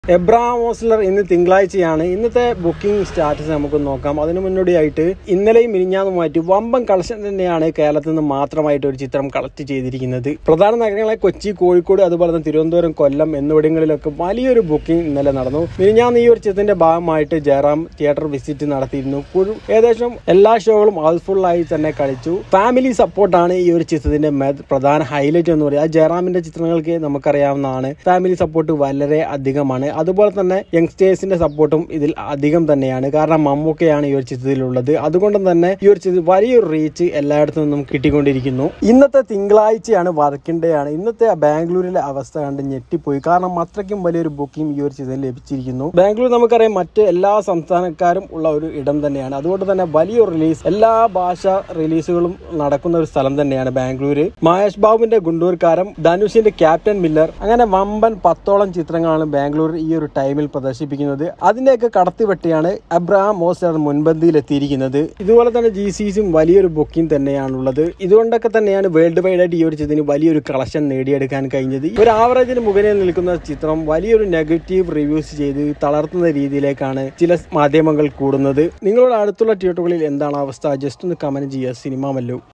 Abraham Ozler ഇന്ന് തിങ്കളാഴ്ചയാണ് ഇന്നത്തെ ബുക്കിംഗ് സ്റ്റാറ്റസ് നമുക്ക് നോക്കാം അതിനു മുന്നോടിയായിട്ട് ഇന്നലെയും മിനിഞ്ഞാന്നുമായിട്ട് വമ്പൻ കളക്ഷൻ തന്നെയാണ് കേരളത്തിൽ നിന്ന് മാത്രമായിട്ട് ഒരു ചിത്രം കളക്ട് ചെയ്തിരിക്കുന്നത് പ്രധാന നഗരങ്ങളെ കൊച്ചി കോഴിക്കോട് അതുപോലെ തന്നെ തിരുവനന്തപുരം കൊല്ലം എന്നിവിടങ്ങളിലൊക്കെ വലിയൊരു ബുക്കിംഗ് ഇന്നലെ നടന്നു മിനിഞ്ഞാന്ന് ഈ ഒരു ചിത്രത്തിന്റെ ഭാഗമായിട്ട് ജയറാം തിയേറ്റർ വിസിറ്റ് നടത്തിയിരുന്നു ഒരു- ഏകദേശം എല്ലാ ഷോകളും ഹൗസ്ഫുൾ ആയി തന്നെ കളിച്ചു ഫാമിലി സപ്പോർട്ടാണ് ഈ ഒരു ചിത്രത്തിന്റെ മെ- പ്രധാന ഹൈലൈറ്റ് എന്ന് പറയുക ആ ജയറാമിന്റെ ചിത്രങ്ങൾക്ക് നമുക്കറിയാവുന്നതാണ് ഫാമിലി സപ്പോർട്ട് വളരെ അധികമാണ് അതുപോലെ തന്നെ യങ്സ്റ്റേഴ്സിന്റെ സപ്പോർട്ടും ഇതിൽ അധികം തന്നെയാണ് കാരണം മമ്മൂക്കയാണ് ഈ ഒരു ചിത്രത്തിലുള്ളത് അതുകൊണ്ട് തന്നെ ഈ ഒരു ചിത്രം വലിയൊരു റീച്ച് എല്ലായിടത്തു നിന്നും കിട്ടിക്കൊണ്ടിരിക്കുന്നു ഇന്നത്തെ തിങ്കളാഴ്ചയാണ് വർക്കിംഗ് ഡേ ആണ് ഇന്നത്തെ ആ ബാംഗ്ലൂരിലെ അവസ്ഥ കണ്ട് ഞെട്ടിപ്പോയി കാരണം അത്രയ്ക്കും വലിയൊരു ബുക്കിംഗ് ഈ ഒരു ചിത്രം ലഭിച്ചിരിക്കുന്നു ബാംഗ്ലൂർ നമുക്കറിയാം മറ്റ് എല്ലാ സംസ്ഥാനക്കാരും ഉള്ള ഒരു ഇടം തന്നെയാണ് അതുകൊണ്ട് തന്നെ വലിയൊരു റിലീസ് എല്ലാ ഭാഷ റിലീസുകളും നടക്കുന്ന ഒരു സ്ഥലം തന്നെയാണ് ബാംഗ്ലൂര് മഹേഷ് ബാബുവിന്റെ ഗുണ്ടൂർക്കാരം ധനുഷിന്റെ ക്യാപ്റ്റൻ മില്ലർ അങ്ങനെ വമ്പൻ പത്തോളം ചിത്രങ്ങളാണ് ബാംഗ്ലൂർ ഈ ഒരു ടൈമിൽ പ്രദർശിപ്പിക്കുന്നത് അതിന്റെയൊക്കെ കടത്തിവെട്ടിയാണ് അബ്രഹാം മോസ്റ്റർ മുൻപന്തിയിൽ എത്തിയിരിക്കുന്നത് ഇതുപോലെ തന്നെ ജി സിസും വലിയൊരു ബുക്കിംഗ് തന്നെയാണുള്ളത് ഇതുകൊണ്ടൊക്കെ തന്നെയാണ് വേൾഡ് വൈഡ് ആയിട്ട് ഈ ഒരു ചിത്രത്തിന് വലിയൊരു കളക്ഷൻ നേടിയെടുക്കാൻ കഴിഞ്ഞത് ഒരു ആവറേജിന് മുകളിൽ നിൽക്കുന്ന ചിത്രം വലിയൊരു നെഗറ്റീവ് റിവ്യൂസ് ചെയ്ത് തളർത്തുന്ന രീതിയിലേക്കാണ് ചില മാധ്യമങ്ങൾ കൂടുന്നത് നിങ്ങളുടെ അടുത്തുള്ള തിയേറ്ററുകളിൽ എന്താണ് അവസ്ഥ ജസ്റ്റ് ഒന്ന് കമന്റ് ചെയ്യുക സിനിമ മല്ലു